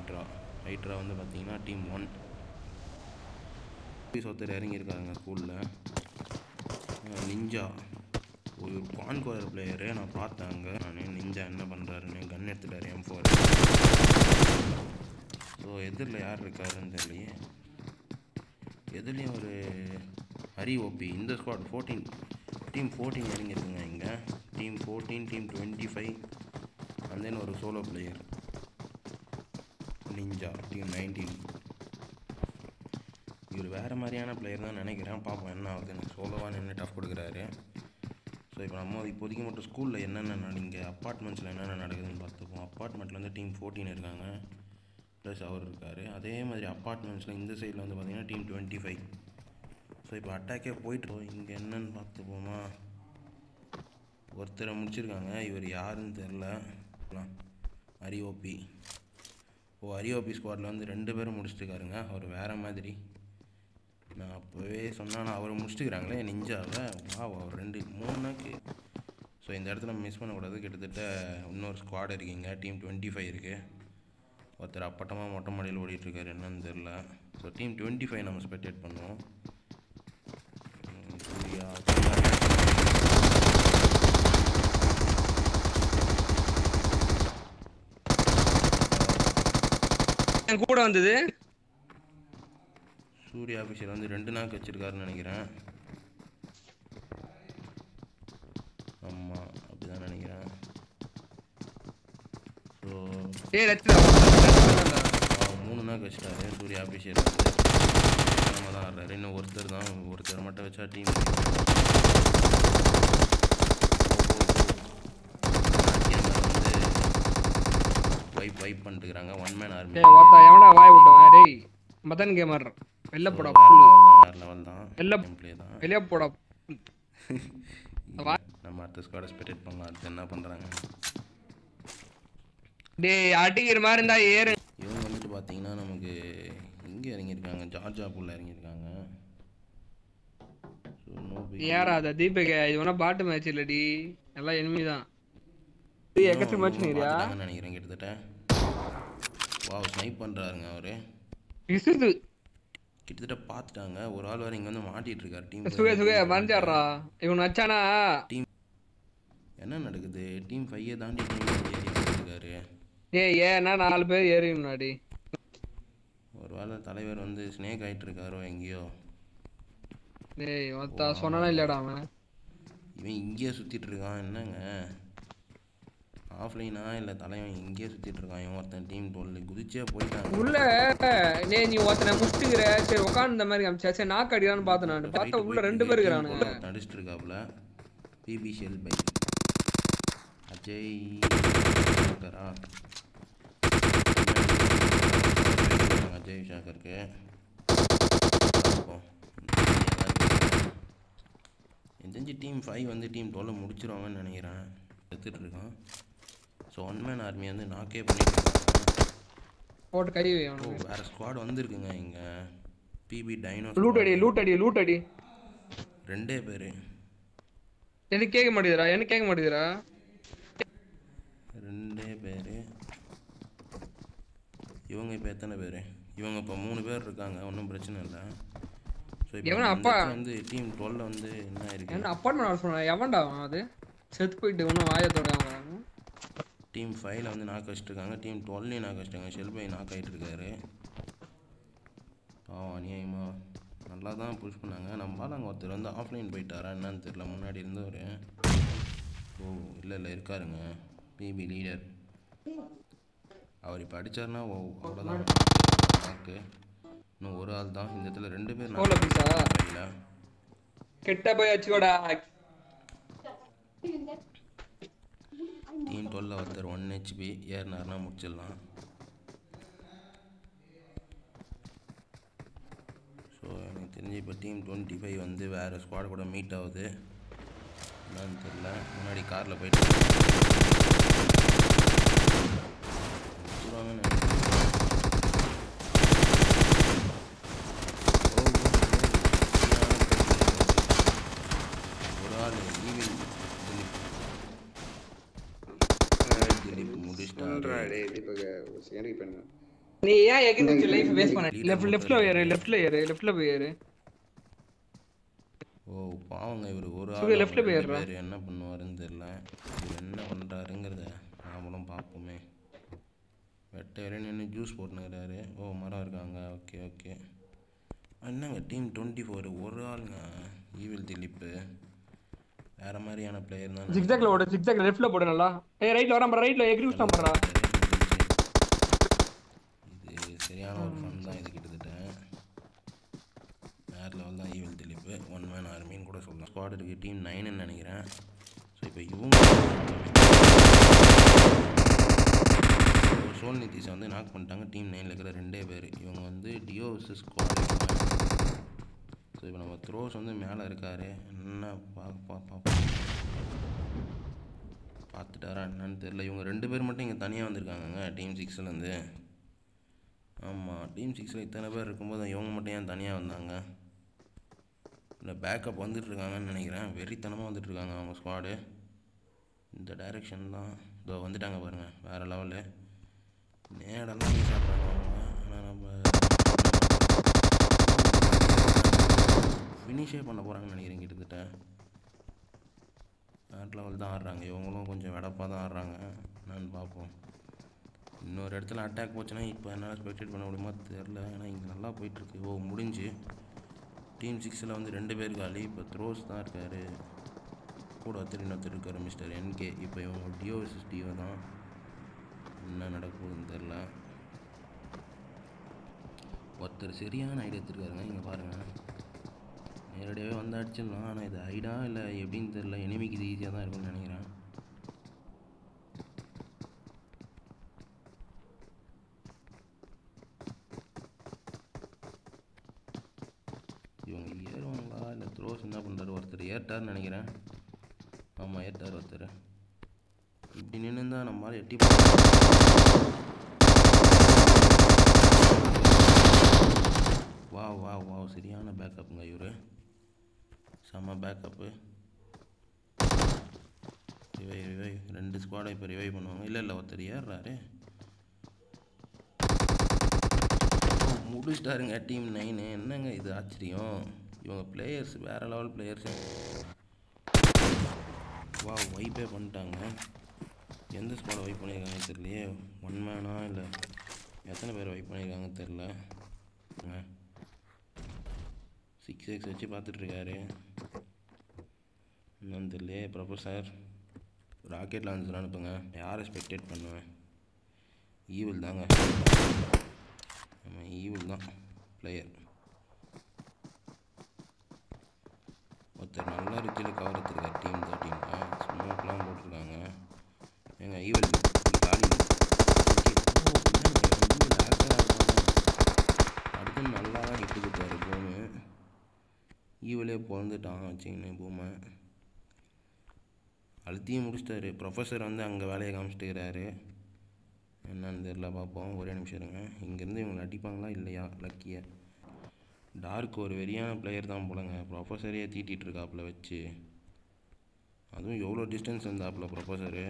Hydra hydra வந்து பார்த்தீங்கன்னா team one ஒருத்தர் இறங்கியிருக்காங்க ஸ்கூலில் நிஞ்சா ஒரு கான்கோயர் பிளேயரு நான் பார்த்தேன் அங்கே நான் நிஞ்சா என்ன பண்ணுறாருன்னு கன் எடுத்துட்டாரு எம் ஃபோர் ஸோ எதிரில் யார் இருக்காருன்னு தெரியலையே எதுலேயும் ஒரு ஹரி ஓபி இந்த ஸ்குவாட் ஃபோர்டீன் டீம் ஃபோர்டீன் இறங்கியிருக்குங்க இங்கே team fourteen team twenty five and then ஒரு solo player ninja team nineteen இவர் வேறு மாதிரியான பிளேயர் தான் நினைக்கிறேன் பார்ப்போம் என்ன ஆகுதுன்னு சோலோவாக நின்று டஃப் கொடுக்குறாரு ஸோ இப்போ நம்ம இப்போதைக்கு மட்டும் ஸ்கூலில் என்னென்ன இங்கே அப்பார்ட்மெண்ட்ஸில் என்னென்ன நடக்குதுன்னு பார்த்துப்போம் அப்பார்ட்மெண்ட்டில் வந்து டீம் ஃபோர்டீன் இருக்காங்க ப்ளஸ் அவர் இருக்கார் அதே மாதிரி அப்பார்ட்மெண்ட்ஸில் இந்த சைடில் வந்து பார்த்தீங்கன்னா டீம் டுவெண்ட்டி ஃபைவ் ஸோ இப்போ அட்டாக்கே போயிட்டு இங்கே என்னன்னு பார்த்துப்போமா ஒருத்தரை முடிச்சிருக்காங்க இவர் யாருன்னு தெரில அரிஓபி ஓ அரிஓபி ஸ்குவாடில் வந்து ரெண்டு பேரும் முடிச்சிட்டுருக்காருங்க அவர் வேறு மாதிரி நான் அப்போவே சொன்னா அவர் முடிச்சுக்கிறாங்களே நெஞ்சாவை வா அவர் ரெண்டு மூணுனாக்கு ஸோ இந்த இடத்துல மிஸ் பண்ணக்கூடாது கிட்டத்தட்ட இன்னொரு ஸ்குவாட் இருக்கீங்க டீம் டுவெண்ட்டி ஃபைவ் இருக்குது ஒருத்தர் அப்பட்டமாக மொட்டை மாடியில் ஓடிட்டுருக்காரு என்னன்னு தெரில ஸோ டீம் டுவெண்ட்டி ஃபைவ் நம்ம ஸ்பெக்டேட் பண்ணுவோம் உம், சூர்யா என் கூட வந்தது சூர்யா ஆஃபீஸில் வந்து ரெண்டு நாக்கு வச்சிருக்காருன்னு நினைக்கிறேன் ஆமாம் அப்படி தான் நினைக்கிறேன் ஸோ ஏய் ரச்சிதா மூணு நாக்கு வச்சிட்டாரு சூர்யா ஆஃபீஸில் வந்து நம்ம தான் ஆடுறாரு இன்னும் ஒருத்தர் தான் ஒருத்தர் மட்டும் வச்சா டீம் வைப் வைப் பண்ணிட்டுக்கிறாங்க ஒன் மேன் ஆர்மி ஏய் வாத்தா எவனா வாய் விட்டவன் டேய் மதன் கேமர் வெளில போடா புல்லு வேறு லெவல் தான் வெளில ப்ளே தான் வெளிய போடா வா- நம்ம அடுத்த ஸ்குவாடை ஸ்பெக்டேட் பண்ணலாம் அடுத்து என்ன பண்ணுறாங்க டேய் அடிக்கிற மாதிரி இருந்தா ஏறு இவங்க வந்துட்டு பார்த்தீங்கன்னா நமக்கு இங்கே இறங்கியிருக்காங்க ஜார்ஜா புல்ல இறங்கியிருக்காங்க ஸோ நோ ஏறா அத தீபக் இது வேணா பாட்டு மேட்ச் இல்லடி எல்லாம் enemy தான் எக்கச்சக்க மேட்ச் நிறியா நினைக்கிறேன் கிட்டத்தட்ட வாவ் ஸ்னைப் பண்ணுறாருங்க அவரு இசுது கிட்டத்தட்ட பார்த்துட்டாங்க ஒரு ஆள் வேறு இங்கே வந்து மாட்டிட்டு இருக்காரு டீம் சுகே சுகே மறைஞ்சாடுறா இவன் நச்சானா என்ன நடக்குது டீம் ஃபையை தாண்டி டீம் ஏறி இருக்காரு ஏய் ஏன்னா நாலு பேர் ஏறி முன்னாடி ஒரு வேளை தலைவர் வந்து ஸ்னேக் ஆயிட்டு இருக்காரோ எங்கேயோ டேய் ஒத்தா சொன்னானா இல்லடா அவன் இவன் இங்கேயே சுற்றிட்டு இருக்கான் என்னங்க ஆஃப்லைனா இல்லை தலைவன் இங்கேயே சுற்றிட்டு இருக்கான் இவன் ஒருத்தன் டீம் டோல் குதிச்சே போயிட்டாங்க உள்ள டேய் நீ ஒருத்தனை முஷ்டுக்கிற சரி உட்காந்து இந்த மாதிரி காமிச்சா சரி நாக்கு அடிக்கிறான்னு பார்த்தேன் நான் பார்த்தா உள்ள ரெண்டு பேர் இருக்கிறானுங்க நடிச்சிட்டு இருக்காப்புல பிபி ஷெல் பை அஜய் ஷாக்கரா அஜய் ஷாக்கருக்கு பார்ப்போம். எனக்கு தெரிஞ்சு டீம் ஃபைவ் வந்து டீம் டுவெல் முடிச்சிருவாங்கன்னு நினைக்கிறேன் எடுத்துட்டு இருக்கான் ஸோ ஒன் மேன் ஆர்மி வந்து நாக்கே பண்ணிட்டு இருக்காங்க போட்டு கை வை ஓ அவனுக்கு வேறு ஸ்குவாட் வந்திருக்குங்க இங்கே பிபி டைனோ லூட் அடி லூட் அடி லூட் அடி ரெண்டே பேர் எனக்கு கேட்க மாட்டேதுடா எனக்கு கேட்க மாட்டேதுடா ரெண்டே பேர் இவங்க இப்போ எத்தனை பேர் இவங்க இப்போ மூணு பேர் இருக்காங்க ஒன்றும் பிரச்சனை இல்லை ஸோ இப்போ எவனா இந்த அப்பா? இடத்துல வந்து டீம் டுவெல்ல வந்து என்ன இருக்கு என்ன அப்பார்ட்மெண்ட் ஆர்டர் சொன்னா எவன்டா அவன் அது செத்து போயிட்டு ஒன்றும் வாயத்தோட அவன் டீம் ஃபைவ்ல வந்து நாக்கு வச்சுட்ருக்காங்க டீம் டுவெல்லையும் நாக்கு வச்சுட்டாங்க ஷெல்பை நாக் ஆகிட்டு இருக்காரு ஆ அநியாயமா நல்லா தான் புஷ் பண்ணாங்க நம்மளால அங்கே ஒருத்தர் வந்து ஆஃப்லைன் போயிட்டாரா என்னன்னு தெரியல முன்னாடி இருந்தவர் ஓ இல்லை இல்லை இருக்காருங்க பிபி லீடர் அவர் இப்போ அடிச்சாருன்னா ஓ அவ்வளோதான் நாக்கு இன்னும் ஒரு ஆள் தான் இந்த இடத்துல ரெண்டு பேர் எவ்வளோ பீஸா இல்லை கெட்ட போய் வச்சுக்கோடா டீம் டுவெல்ல ஒருத்தர் ஒன் ஹெச்பி ஏறினார்னா முடிச்சிடலாம் ஸோ எனக்கு தெரிஞ்சு இப்போ டீம் டுவெண்ட்டி ஃபைவ் வந்து வேறு ஸ்குவாட் கூட மீட் ஆகுது என்னன்னு தெரில முன்னாடி காரில் போயிட்டு முடிச்சிருவாங்கன்னு நினைக்கிறேன். ஓ, ஓ, ஓ, ஒரு ஆள் ஈவில் திலீப் திலீப் முடிச்சிட்டாரு டேய் தீபக் ஒரு செகண்ட் பண்ணுங்க நீ ஏன் எகிரிச்சு லைஃப் வேஸ்ட் பண்ண லெஃப்ட் லெஃப்ட்ல ஏறு லெஃப்ட்ல ஏறு லெஃப்ட்ல போய் ஏறு ஓ பாவங்க இவர் ஒரு சுகு, ஆள் left ல அவங்க ரெண்டு போயிடுறா. பேர் என்ன பண்ணுவாருன்னு தெரியல இவர் என்ன பண்ணுறாருங்கிறத நாமளும் பார்ப்போமே வெட்டையில நின்று ஜூஸ் போட்டுனுக்கிறாரு ஓ மரம் இருக்காங்க ஓகே ஓகே என்னங்க டீம் டுவெண்ட்டி ஃபோர் ஒரு ஆளுங்க ஈவில் திலீப்பு வேற மாதிரியான பிளேயர் தான் ஜிக்ஜாக்ல ஓடு ஜிக்ஜாக்ல லெஃப்ட்ல போடு நல்லா ஏய் ரைட்ல வரான் ரைட்ல எகிரி விட்டான் பண்றா இது சரியான ஒரு ஃபன் தான் இது கிட்டத்தட்ட வேற லெவல் தான் ஈவில் திலீப்பு ஒன் மேன் ஆர்மின்னு கூட சொல்லலாம் ஸ்குவாட் இருக்கு டீம் நைனுன்னு நினைக்கிறேன் ஸோ இப்போ இவங்க சோல் நிதிஷை வந்து நாக் பண்ணிட்டாங்க டீம் நைனில் இருக்கிற ரெண்டே பேர் இவங்க வந்து டியோ vs ஸ்குவாட் ஸோ இப்போ நம்ம த்ரோஸ் வந்து மேலே இருக்காரு என்ன பார்ப்பா பார்ப்போம் பார்த்துட்டாரா என்னன்னு தெரியல இவங்க ரெண்டு பேர் மட்டும் இங்கே தனியாக வந்திருக்காங்கங்க டீம் சிக்ஸ்லேருந்து ஆமாம் டீம் சிக்ஸில் இத்தனை பேர் இருக்கும்போது இவங்க மட்டும் ஏன் தனியாக வந்தாங்க இல்லை பேக்கப் வந்துட்டுருக்காங்கன்னு நினைக்கிறேன் வெறித்தனமாக வந்துட்டுருக்காங்க அவங்க ஸ்குவாடு இந்த டைரெக்ஷன் தான் இதோ வந்துட்டாங்க பாருங்கள் வேறு லெவலு நேடெல்லாம் யூஸ் ஆடுறாங்க அவங்க ஆனால் நம்ம ஃபினிஷே பண்ண போகிறாங்கன்னு நினைக்கிறேன் கிட்டத்தட்ட வேறு லெவல் தான் ஆடுறாங்க இவங்களும் கொஞ்சம் வெடப்பாக தான் ஆடுறாங்க என்னன்னு பார்ப்போம் இன்னொரு இடத்துல அட்டாக் போச்சுன்னா இப்போ என்னால் ஸ்பெக்டேட் பண்ண முடியுமா தெரில ஏன்னா இங்கே நல்லா போயிட்டுருக்கு ஓ முடிஞ்சு டீம் சிக்ஸில் வந்து ரெண்டு பேர் காலி இப்போ த்ரோஸ் தான் இருக்கார் கூட ஒருத்தர் இன்னொருத்தர் இருக்கார் மிஸ்டர் என்கே இப்போ இவங்க டியோ விசஸ் டியோ தான் என்ன நடக்க போகுதுன்னு தெரில ஒருத்தர் சரியான ஐடியா எடுத்துருக்காருங்க இங்கே பாருங்கள் நேரடியாகவே வந்து அடிச்சிடலாம் ஆனால் இது ஐடா இல்லை எப்படின்னு தெரில எனிமிக்கு இது ஈஸியாக தான் இருக்கும்னு நினைக்கிறேன் இவங்க ஏறுவாங்களா இல்லை த்ரோஸ் என்ன பண்ணுறாரு ஒருத்தர் ஏற்றாருன்னு நினைக்கிறேன் ஆமாம் ஏற்றார் ஒருத்தர் இப்படி நின்று தான் நம்மளால் எட்டி வா வா வா சரியான பேக்கப்புங்க இவரு செம்ம பேக்கப்பு ரிவை ரிவை ரெண்டு ஸ்குவாடை இப்போ ரிவை பண்ணுவாங்க இல்லை இல்லை ஒருத்தர் ஏறுறாரு ஓ, முடிச்சிட்டாருங்க டீம் நைனு என்னங்க இது ஆச்சரியம் இவங்க பிளேயர்ஸ் வேறு லெவல் பிளேயர்ஸ் வா வைப்பே பண்ணிட்டாங்க எந்த ஸ்குவாடை வைப் பண்ணியிருக்காங்க தெரியலையே ஒன் மேனா இல்லை எத்தனை பேர் வைப் பண்ணியிருக்காங்கன்னு தெரில சிக்ஸ் எக்ஸ் வச்சு பார்த்துட்ருக்காரு என்னன்னு தெரியலையே ப்ரொஃபஸர் ராக்கெட் லான்ச்சர் அனுப்புங்க யாரை ஸ்பெக்டேட் பண்ணுவேன் ஈவில் தாங்க ஆமாம் ஈவில் தான் பிளேயர் ஒருத்தர் நல்லா ரிச்சில் கவர் எடுத்திருக்காரு டீம் தேர்ட்டின் ஸ்மோக்லாம் போட்டிருக்காங்க ஏங்க ஈவில் காலி அடுத்து நல்லா தான் ஹிட்டு கொடுத்தாரு பூமு ஈவிலே பிறந்துட்டான் வச்சிங்கன்னு பூமை அழுத்தியும் முடிச்சிட்டாரு ப்ரொஃபஸர் வந்து அங்கே வேலையை காமிச்சிட்டுக்கிறாரு என்னன்னு தெரில பார்ப்போம் ஒரே நிமிஷம் இருங்க இங்கேருந்து இவங்களை அடிப்பாங்களா இல்லையா லக்கியை டார்க் ஒரு வெறியான பிளேயர் தான் போலங்க ப்ரொஃபஸரே தீட்டிகிட்டு இருக்காப்புல வச்சு அதுவும் எவ்வளோ டிஸ்டன்ஸ் இருந்தாப்புல ப்ரொஃபஸரு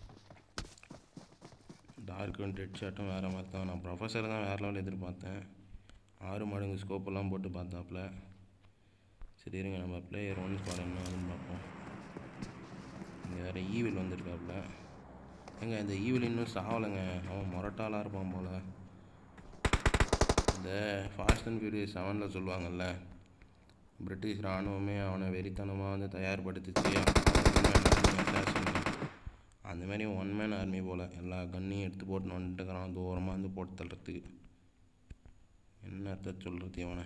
டார்க்கும் டெட் ஷாட்டும் வேறு மாதிரி தான் நான் ப்ரொஃபஸர் தான் வேறு லெவலில் எதிர்பார்த்தேன் ஆறு மடங்கு ஸ்கோப்பெல்லாம் போட்டு பார்த்தாப்புல சரி இருங்க நம்ம பிளேயர் ஒன் ஸ்குவாட் என்ன ஆகுதுன்னு பார்ப்போம் இங்கே வேறு ஈவில் வந்திருக்காப்புல ஏங்க இந்த ஈவில் இன்னும் சாவலைங்க அவன் மொரட்டாலாக இருப்பான் போல் இந்த ஃபாஸ்ட் அண்ட் ஃபியூரியஸ் செவனில் சொல்லுவாங்கல்ல பிரிட்டிஷ் இராணுவமே அவனை வெறித்தனமாக வந்து தயார்படுத்திச்சு assassin. அந்த மாதிரி ஒன் மேன் ஆர்மி போல் எல்லா கன்னையும் எடுத்து போட்டு வந்துட்டுக்கிறான் தூரமாக வந்து போட்டு தள்ளுறதுக்கு என்ன அர்த்தம் சொல்கிறது இவனை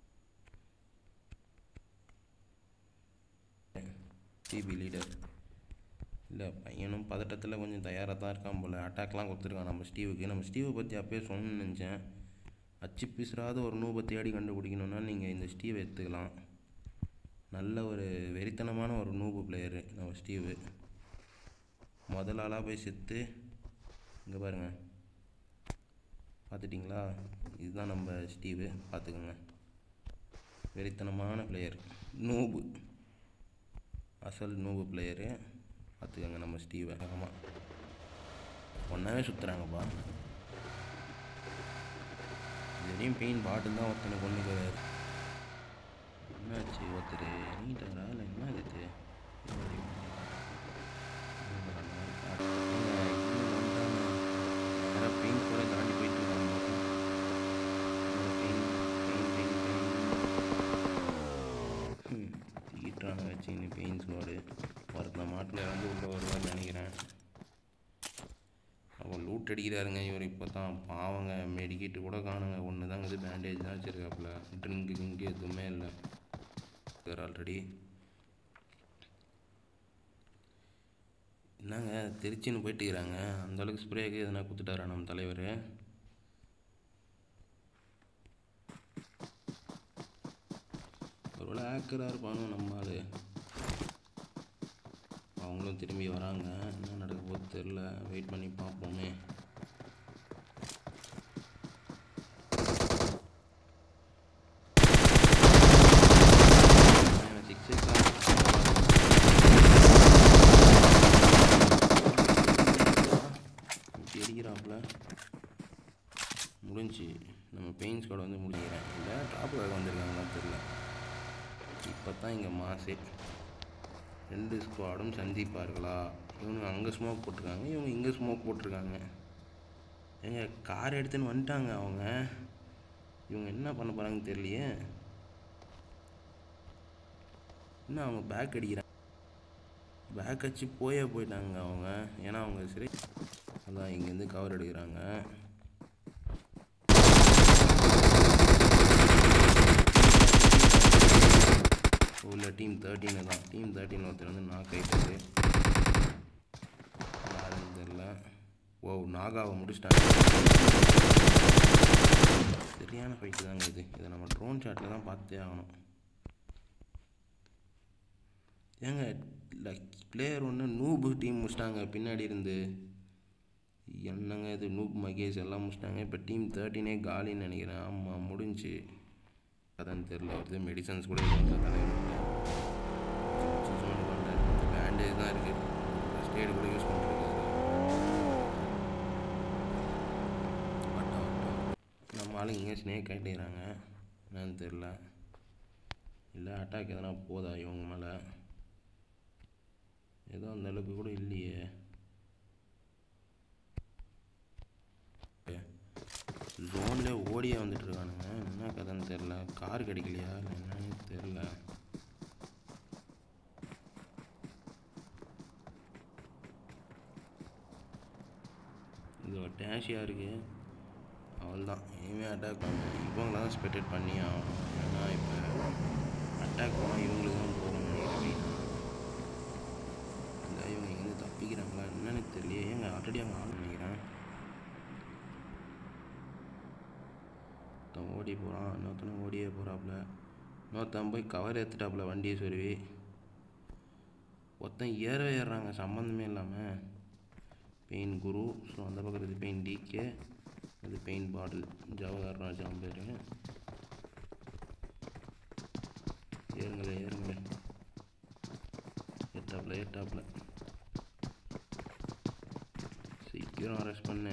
சிபி லீடர் இல்லை பையனும் பதட்டத்தில் கொஞ்சம் தயாராக தான் இருக்கான் போல் அட்டாக்லாம் கொடுத்துருக்கான் நம்ம ஸ்டீவுக்கு நம்ம ஸ்டீவை பற்றி அப்பயே சொல்லணும்னு நினச்சேன் அச்சு பிசுறாத ஒரு நூபை தேடி கண்டுபிடிக்கணுன்னா நீங்கள் இந்த ஸ்டீவை எடுத்துக்கலாம் நல்ல ஒரு வெறித்தனமான ஒரு நூபு பிளேயரு நம்ம ஸ்டீவு முதல் ஆளாக போய் செத்து இங்கே பாருங்கள் பார்த்துட்டிங்களா இதுதான் நம்ம ஸ்டீவு பார்த்துக்கோங்க வெறித்தனமான பிளேயர் நூபு அசல் நூபு பிளேயரு பார்த்துக்கோங்க நம்ம ஸ்டீவை ஆமாம் ஒன்றாவே சுற்றுறாங்கப்பா அதுலேயும் பெயின் பாட்டில் தான் ஒருத்தனை கொண்டுக்கிறாரு என்னாச்சு ஒருத்தர் இறங்கிட்டாரா இல்லை என்ன இது பெயின் கூட தாண்டி போயிட்டு இருக்காங்க பெயின் பெயின் பெயின் பெயின் தீட்டான வச்சு இன்னும் பெயின் ஸ்குவாடு ஒருத்தன் மாட்டில் இறந்து உள்ள வருவான்னு நினைக்கிறேன் அவன் லூட் அடிக்கிறாருங்க இவர் இப்போ தான் பாவங்க மெடிக்கிட்டு கூட காணுங்க ஒன்று தாங்க இது பேண்டேஜ் தான் வச்சுருக்காப்புல ட்ரிங்கு கிங்கு எதுவுமே இல்லை சார் ஆல்ரெடி என்னங்க திருச்சின்னு போயிட்டு இருக்கிறாங்க அந்த அளவுக்கு ஸ்ப்ரேக்கு எதனா கொடுத்துட்டாரா நம்ம தலைவர் ஒருவேளை ஹேக்கராக இருப்பானு நம்ம ஆளு அவங்களும் திரும்பி வராங்க என்ன நடக்க போகுது தெரில வெயிட் பண்ணி பார்ப்போமே சிக்ஸ் அடிக்கிறாப்புல முடிஞ்சு நம்ம பெயின் ஸ்குவாட் வந்து முடிக்கிறேன் இல்லை ட்ராப்புக்காக வந்திருக்காங்களான்னு தெரில இப்போ தான் இங்கே மாசே ரெண்டு ஸ்குவாடும் சந்திப்பார்களா இவனுங்க அங்கே ஸ்மோக் போட்டிருக்காங்க இவங்க இங்கே ஸ்மோக் போட்டிருக்காங்க ஏங்க கார் எடுத்துன்னு வந்துட்டாங்க அவங்க இவங்க என்ன பண்ண போகிறாங்கன்னு தெரியலையே இன்னும் அவங்க பேக் அடிக்கிறாங்க பேக் அடிச்சு போயே போயிட்டாங்க அவங்க ஏன்னா அவங்க சரி அதான் இங்கேருந்து கவர் எடுக்கிறாங்க உள்ள டீம் தேர்ட்டீனு தான் டீம் தேர்ட்டின் ஒருத்தர் வந்து நாக் ஆகிட்டாரு யாருன்னு தெரில ஓ நாகாவை முடிச்சிட்டாங்க சரியான ஃபைட்டு தாங்க இது இதை நம்ம ட்ரோன் ஷாட்டில் தான் பார்த்தே ஆகணும் ஏங்க பிளேயர் ஒன்று நூபு டீம் முடிச்சிட்டாங்க பின்னாடி இருந்து என்னங்க இது நூப் மகேஷ் எல்லாம் முடிச்சிட்டாங்க இப்போ டீம் தேர்ட்டினே காலின்னு நினைக்கிறேன் ஆமாம் முடிஞ்சு அதான் தெரில வருது மெடிசன்ஸ் கூட இல்லை தலைவர் பேண்டேஜ் தான் இருக்குது ஃபஸ்ட் எய்டு கூட யூஸ் பண்ணிருக்காரு நம்ம ஆளுங்க இங்கே ஸ்னேக் ஆகிட்டேங்கிறாங்க என்னன்னு தெரில இல்லை அட்டாக் எதனா போதா இவங்க மேலே ஏதோ அந்த அளவுக்கு கூட இல்லையே ஜோன்லேயே ஓடியே வந்துட்டு இருக்கானுங்க என்ன கதைன்னு தெரில கார் கிடைக்கலையா இல்லை என்னன்னு தெரில இது ஒரு டேஷியாக இருக்கு அவள் தான் இனிமே அட்டாக் பண்ண இவங்கள தான் ஸ்பெக்டேட் பண்ணி ஆகணும் ஏன்னா இப்போ அட்டாக் போனால் இவங்களுக்கு தான் போகணும் நினைக்கிறேன் இல்லை இவங்க இங்கேருந்து தப்பிக்கிறாங்களா என்னன்னு தெரியலையே ஏங்க ஆல்ரெடி அங்கே ஆள் நினைக்கிறேன் ஒருத்தன் ஓடி போகிறான் இன்னொருத்தனும் ஓடியே போகிறாப்புல இன்னொருத்தன் போய் கவர் ஏற்றுட்டாப்புல வண்டியை சொருவி ஒருத்தன் ஏற ஏறுறாங்க சம்மந்தமே இல்லாமல் பெயின் குரு ஸோ அந்த பக்கம் இது பெயின் டிகே அது பெயின் பாட்டில் ஜவஹர் ராஜா பேர் ஏறுங்களே ஏறுங்களே ஏட்டாப்புல ஏட்டாப்புல சீக்கிரம் அரெஸ்ட் பண்ணு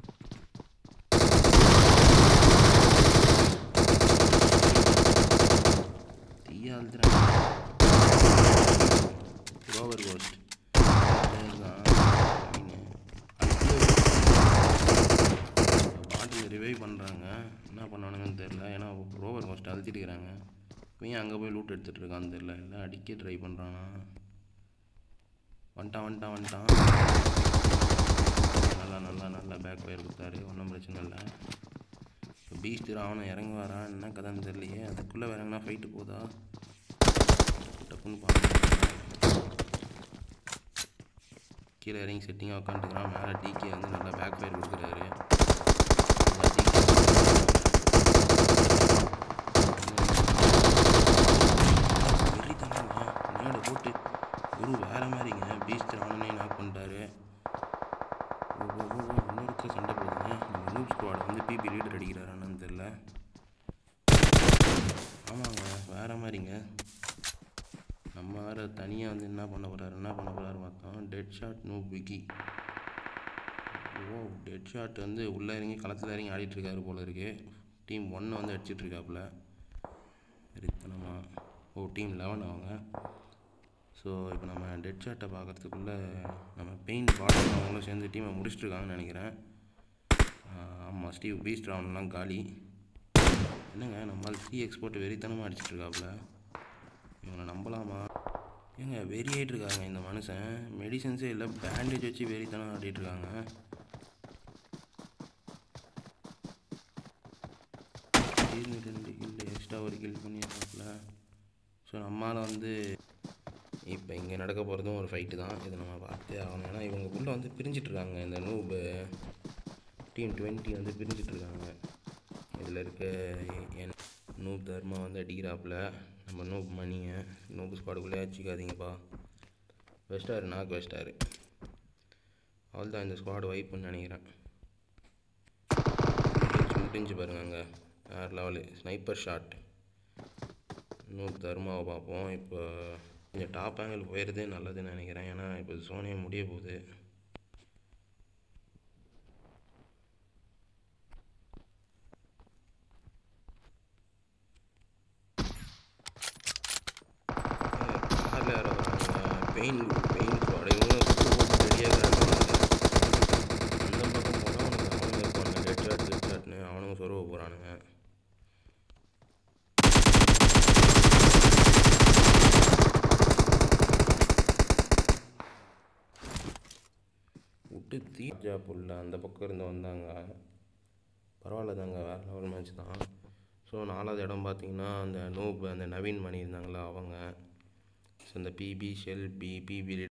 தீய அழுத்துறாங்க ரோவர் கோஸ்ட் பாட்டில் ரிவைவ் பண்ணுறாங்க என்ன பண்ணானுங்கன்னு தெரில ஏன்னா ரோவர் கோஸ்ட் அழுத்திட்டு இருக்கிறாங்க இவன் அங்கே போய் லூட் எடுத்துகிட்டு இருக்கான்னு தெரில இல்லை அடிக்க ட்ரை பண்ணுறானா வந்துட்டான் வந்துட்டான் வந்துட்டான் நல்லா நல்லா நல்லா பேக் ஃபயர் கொடுத்தாரு ஒன்றும் பிரச்சனை இல்லை இப்போ பீஸ்ட் ராவணன் இறங்குவாரா என்ன கதைன்னு தெரியலையே அதுக்குள்ளே இறங்கினா ஃபைட்டு போதா டப்புன்னு பார்க்கணும் கீழே இறங்கி செட்டிங்காக உட்காந்துக்கிறான் மேலே டிகே வந்து நல்லா பேக் ஃபயர் கொடுக்குறாரு நல்லா DK வெறித்தனங்க நேடு போட்டு குரு வேற மாதிரிங்க பீஸ்ட் ராவணனே நாக் பண்ணிட்டாரு ஓ ஓ ஓ ஓ, இன்னொருக்க சண்டை போடுங்க நம்ம நூப் ஸ்குவாட் வந்து பிபி லீடர் அடிக்கிறாரான்னு தெரில ஆமாங்க வேற மாதிரிங்க நம்ம வேறு தனியாக வந்து என்ன பண்ண போகிறாரு என்ன பண்ண போகிறாரு பார்த்தோம் டெட் ஷாட் நோ பிகி ஓ டெட் ஷாட் வந்து உள்ளே இறங்கி களத்தில் இறங்கி ஆடிட்டு இருக்காரு போல இருக்கு டீம் ஒன்னை வந்து அடிச்சிட்டு இருக்காப்புல ரித்தனமா ஓ டீம் லெவன் அவங்க ஸோ இப்போ நம்ம டெட் ஷாட்டை பார்க்கறதுக்குள்ளே நம்ம பெயிண்ட் பாட்டம் அவங்களும் சேர்ந்து டீமை முடிச்சிட்ருக்காங்கன்னு நினைக்கிறேன் ஆமாம் ஸ்டீவ் பீஸ்ட் ரவுண்ட்லாம் காலி என்னங்க நம்மளால் த்ரீ எக்ஸ்போர்ட் வெறித்தனமாக அடிச்சிட்டு இருக்காப்புல இவங்களை நம்பலாமா ஏங்க வெறி ஆயிட்டு இருக்காங்க இந்த மனுஷன் மெடிசன்ஸே இல்லை பேண்டேஜ் வச்சு வெறித்தனம் ஆடிட்டு இருக்காங்க திடீர்னு ரெண்டு கில் எக்ஸ்ட்ரா ஒரு கில் பண்ணிடுறாப்புல ஸோ நம்மளால் வந்து இப்போ இங்கே நடக்க போகிறதும் ஒரு ஃபைட்டு தான் இது நம்ம பார்த்தே ஆகணும் ஏன்னா இவங்க உள்ள வந்து பிரிஞ்சிட்டு இருக்காங்க இந்த நூபு டீம் டுவெண்ட்டி வந்து பிரிஞ்சிட்டு இருக்காங்க இதில் இருக்க என் நூப் தர்மா வந்து அடிக்கிறாப்புல நம்ம நூப் மணியை நூப் ஸ்குவாடுக்குள்ளே வச்சுக்காதீங்கப்பா வெஸ்டாரு நாக்கு வெஸ்டாரு அவள் தான் இந்த ஸ்குவாடு வைப்புன்னு நினைக்கிறேன் முடிஞ்சு முடிஞ்சு பாருங்க அங்கே வேறு லெவலு ஸ்னைப்பர் ஷாட் நூப் தர்மாவை பார்ப்போம் இப்போ கொஞ்சம் டாப் ஆங்கிள் போயிடுறதே நல்லதுன்னு நினைக்கிறேன் ஏன்னா இப்போ சோனியா முடிய போகுது காரில் யாரோ வராங்க பெயின் பெயின் ஸ்குவாடு இவங்களும் சுட்டு போட்டு ரெடியாக இருக்கிறாங்க அந்த பக்கம் போனால் அவனுக்கு அவனுங்க இருப்பானுங்க ரெட் ஷாட் ரெட் ஷாட்னு அவனுங்க சொருவ போகிறானுங்க விட்டு தீஜா புல்ல அந்த பக்கம் இருந்து வந்தாங்க பரவாயில்ல தாங்க வேறு லெவல் மேட்ச் தான் ஸோ நாலாவது இடம் பார்த்தீங்கன்னா அந்த நோப் அந்த நவீன் மணி இருந்தாங்களா அவங்க ஸோ இந்த பிபி ஷெல் பி பிபி